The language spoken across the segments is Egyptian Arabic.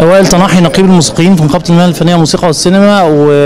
وائل تناحي نقيب الموسيقيين في نقابه المهن الفنيه والموسيقى والسينما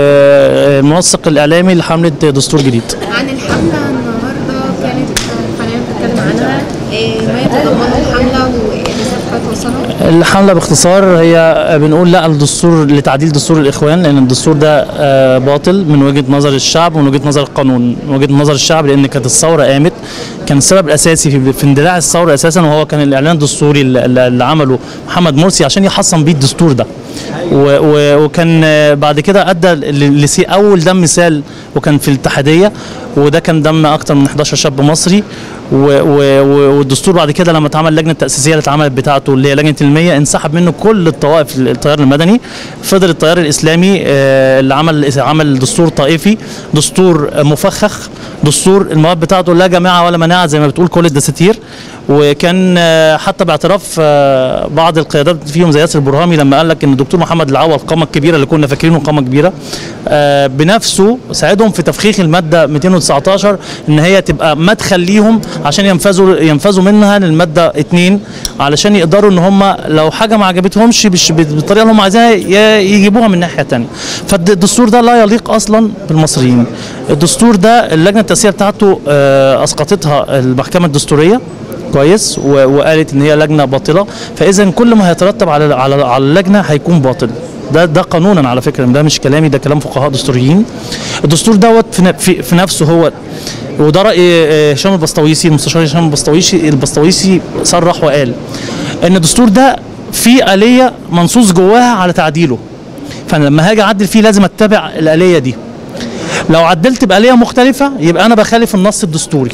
والمنسق الاعلامي لحمله دستور جديد. عن الحملة النهاردة كانت حاليا بتتكلم عنها إيه ما يتضمنه الحملة ورسالة توصلها الحمله باختصار هي بنقول لا الدستور لتعديل دستور الاخوان لان الدستور ده آه، باطل من وجهه نظر الشعب ومن وجهه نظر القانون من وجهه نظر الشعب لان كانت الثوره قامت كان السبب الاساسي في في اندلاع الثوره اساسا وهو كان الاعلان الدستوري اللي اللي عمله محمد مرسي عشان يحصن بيه الدستور ده و- و- وكان آه، بعد كده ادى ل- لسي اول دم مثال وكان في الاتحاديه وده كان دم اكتر من 11 شاب مصري و و و والدستور بعد كده لما اتعمل اللجنه التاسيسيه اللي اتعملت بتاعته اللي هي لجنه المية انسحب منه كل الطوائف التيار المدني فضل التيار الاسلامي آه، اللي عمل عمل دستور طائفي دستور آه، مفخخ دستور المواد بتاعته لا جماعه ولا مناعه زي ما بتقول كل الدساتير وكان آه، حتى باعتراف آه، بعض القيادات فيهم زي ياسر برهامي لما قال لك ان الدكتور محمد العوض القامه الكبيره اللي كنا فاكرينه قامه كبيره آه، بنفسه ساعدهم في تفخيخ الماده 219 ان هي تبقى مدخل ليهم عشان ينفذوا ينفذوا منها للماده 2 علشان يقدروا ان هم لو حاجه ما عجبتهمش بالش- بالطريقه اللي هم عايزينها ي- يجيبوها من ناحيه ثانيه فالدستور ده لا يليق اصلا بالمصريين الدستور ده اللجنه التاسيسيه بتاعته آه، اسقطتها المحكمه الدستوريه كويس و- وقالت ان هي لجنه باطله فاذا كل ما هيترتب على على على اللجنه هيكون باطل ده ده قانونا على فكره ده مش كلامي ده كلام فقهاء دستوريين الدستور دوت في ن- في, في نفسه هو وده راي آه، هشام البسطويسي المستشار هشام البسطويسي البسطويسي صرح وقال ان الدستور ده فيه اليه منصوص جواها على تعديله فانا لما هاجي اعدل فيه لازم اتبع الاليه دي لو عدلت بآلية مختلفة يبقى أنا بخالف النص الدستوري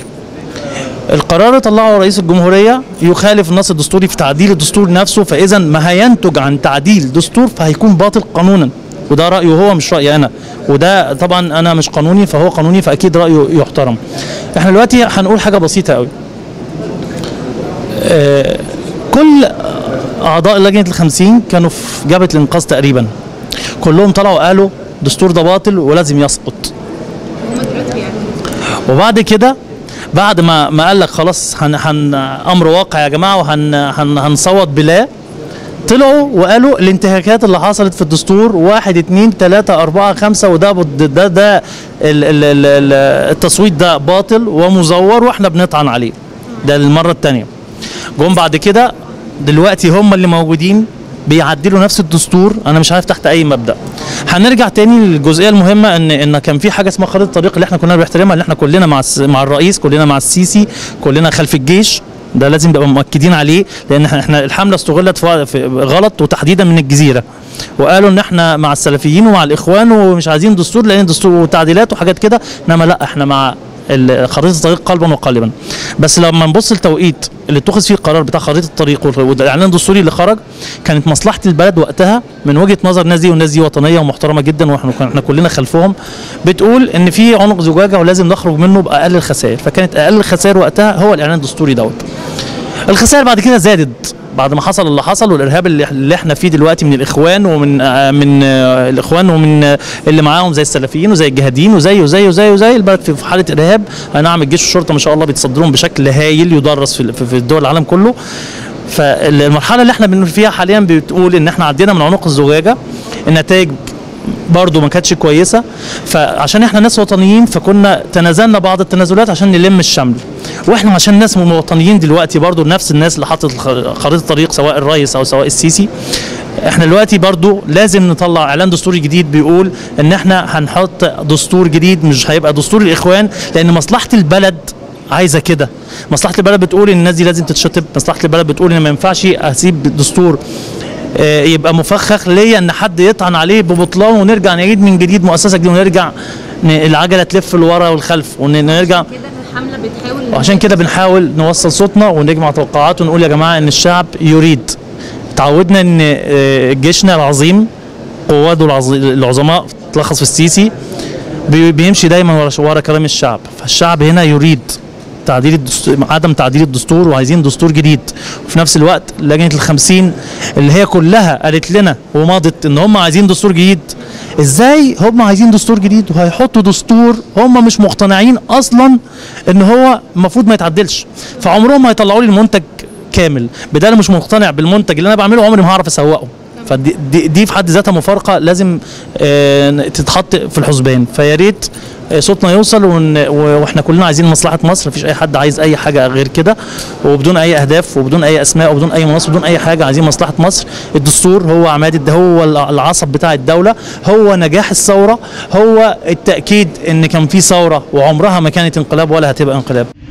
القرار اللي طلعه رئيس الجمهورية يخالف النص الدستوري في تعديل الدستور نفسه فإذا ما هينتج عن تعديل دستور فهيكون باطل قانونا وده رأيه هو مش رأيي أنا وده طبعا أنا مش قانوني فهو قانوني فأكيد رأيه يحترم احنا دلوقتي هنقول حاجة بسيطة قوي آه، كل أعضاء لجنة الخمسين كانوا في جبهة الإنقاذ تقريبا كلهم طلعوا قالوا الدستور ده باطل ولازم يسقط هما دلوقتي بيعملوا وبعد كده بعد ما ما قال لك خلاص هن هن امر واقع يا جماعه وهن هن هنصوت بلا طلعوا وقالوا الانتهاكات اللي حصلت في الدستور واحد اتنين تلاتة أربعة خمسة وده بد- ده ده ال- ال- ال- ال- التصويت ده باطل ومزور واحنا بنطعن عليه ده المرة التانية جم بعد كده دلوقتي هم اللي موجودين بيعدلوا نفس الدستور انا مش عارف تحت اي مبدا هنرجع تاني للجزئيه المهمه ان ان كان في حاجه اسمها خريطه الطريق اللي احنا كنا بنحترمها اللي احنا كلنا مع الس- مع الرئيس كلنا مع السيسي كلنا خلف الجيش ده لازم نبقى مؤكدين عليه لان احنا إحنا الحمله استغلت في في غلط وتحديدا من الجزيره وقالوا ان احنا مع السلفيين ومع الاخوان ومش عايزين دستور لان دستور وتعديلات وحاجات كده انما لا احنا مع ال- خريطه الطريق قلبا وقالبا بس لما نبص التوقيت اللي اتخذ فيه القرار بتاع خريطه الطريق وال- والاعلان الدستوري اللي خرج كانت مصلحه البلد وقتها من وجهه نظر الناس دي والناس دي وطنيه ومحترمه جدا واحنا احنا كلنا خلفهم بتقول ان في عنق زجاجه ولازم نخرج منه باقل الخسائر فكانت اقل الخسائر وقتها هو الاعلان الدستوري دوت الخسائر بعد كده زادت بعد ما حصل اللي حصل والارهاب اللي, اللي احنا فيه دلوقتي من الاخوان ومن آه، من آه، الاخوان ومن آه، اللي معاهم زي السلفيين وزي الجهاديين وزي وزي وزي وزي البلد في في حاله ارهاب أي نعم الجيش والشرطه ما شاء الله بيتصدرون بشكل هايل يدرس في في في الدول العالم كله فالمرحله اللي احنا بنقول فيها حاليا بتقول ان احنا عدينا من عنق الزجاجه النتائج برضه ما كانتش كويسه فعشان احنا ناس وطنيين فكنا تنازلنا بعض التنازلات عشان نلم الشمل واحنا عشان ناس وطنيين دلوقتي برضه نفس الناس اللي حطت الخ- خريطه الطريق سواء الرئيس او سواء السيسي احنا دلوقتي برضه لازم نطلع اعلان دستوري جديد بيقول ان احنا هنحط دستور جديد مش هيبقى دستور الاخوان لان مصلحه البلد عايزه كده مصلحه البلد بتقول ان الناس دي لازم تتشطب مصلحه البلد بتقول ان ما ينفعش اسيب دستور آه، يبقى مفخخ ليا ان حد يطعن عليه ببطلان ونرجع نعيد من جديد مؤسسه جديده ونرجع ن- العجله تلف لورا والخلف ونرجع كده الحملة بتحاول وعشان كده بنحاول نوصل صوتنا ونجمع توقعات ونقول يا جماعه ان الشعب يريد تعودنا ان آه، جيشنا العظيم قواده العظ- العظماء تلخص في السيسي بي- بيمشي دايما ورا ورا كلام الشعب فالشعب هنا يريد تعديل الدستور عدم تعديل الدستور وعايزين دستور جديد وفي نفس الوقت لجنه الخمسين اللي هي كلها قالت لنا ومضت ان هم عايزين دستور جديد ازاي هم عايزين دستور جديد وهيحطوا دستور هم مش مقتنعين اصلا ان هو المفروض ما يتعدلش فعمرهم ما هيطلعوا لي المنتج كامل بدل مش مقتنع بالمنتج اللي انا بعمله عمري ما هعرف اسوقه فدي دي, دي في حد ذاتها مفارقه لازم آه، تتحط في الحسبان فيا ريت آه، صوتنا يوصل ون- و- واحنا كلنا عايزين مصلحه مصر مفيش اي حد عايز اي حاجه غير كده وبدون اي اهداف وبدون اي اسماء وبدون اي مناصب وبدون اي حاجه عايزين مصلحه مصر الدستور هو عماد الد- هو الع- العصب بتاع الدوله هو نجاح الثوره هو التاكيد ان كان في ثوره وعمرها ما كانت انقلاب ولا هتبقى انقلاب